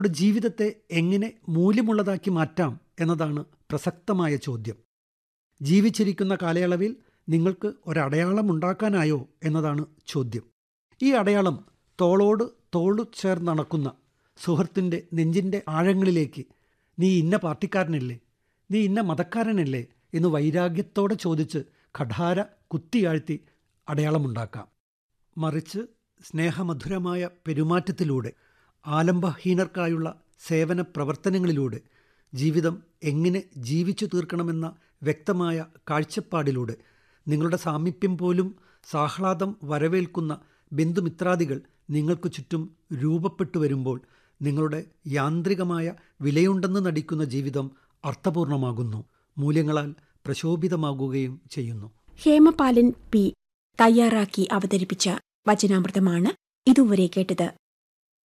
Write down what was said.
നമ്മുടെ ജീവിതത്തെ എങ്ങനെ മൂല്യമുള്ളതാക്കി മാറ്റാം എന്നതാണ് പ്രസക്തമായ ചോദ്യം ജീവിച്ചിരിക്കുന്ന കാലയളവിൽ നിങ്ങൾക്ക് ഒരടയാളം ഉണ്ടാക്കാനായോ എന്നതാണ് ചോദ്യം ഈ അടയാളം തോളോട് തോളു ചേർന്ന് നടക്കുന്ന സുഹൃത്തിൻ്റെ നെഞ്ചിൻ്റെ ആഴങ്ങളിലേക്ക് നീ ഇന്ന പാർട്ടിക്കാരനല്ലേ നീ ഇന്ന മതക്കാരനല്ലേ എന്ന് വൈരാഗ്യത്തോടെ ചോദിച്ച് ഖഠാര കുത്തിയാഴ്ത്തി അടയാളമുണ്ടാക്കാം മറിച്ച് സ്നേഹമധുരമായ പെരുമാറ്റത്തിലൂടെ ആലംബഹീനർക്കായുള്ള സേവന പ്രവർത്തനങ്ങളിലൂടെ ജീവിതം എങ്ങനെ ജീവിച്ചു തീർക്കണമെന്ന വ്യക്തമായ കാഴ്ചപ്പാടിലൂടെ നിങ്ങളുടെ സാമീപ്യം പോലും സാഹ്ലാദം വരവേൽക്കുന്ന ബന്ധുമിത്രാദികൾ നിങ്ങൾക്ക് ചുറ്റും രൂപപ്പെട്ടു വരുമ്പോൾ നിങ്ങളുടെ യാന്ത്രികമായ വിലയുണ്ടെന്ന് നടിക്കുന്ന ജീവിതം അർത്ഥപൂർണമാകുന്നു മൂല്യങ്ങളാൽ പ്രശോഭിതമാകുകയും ചെയ്യുന്നു ഹേമപാലൻ പി തയ്യാറാക്കി അവതരിപ്പിച്ച വചനാമൃതമാണ് ഇതുവരെ കേട്ടത്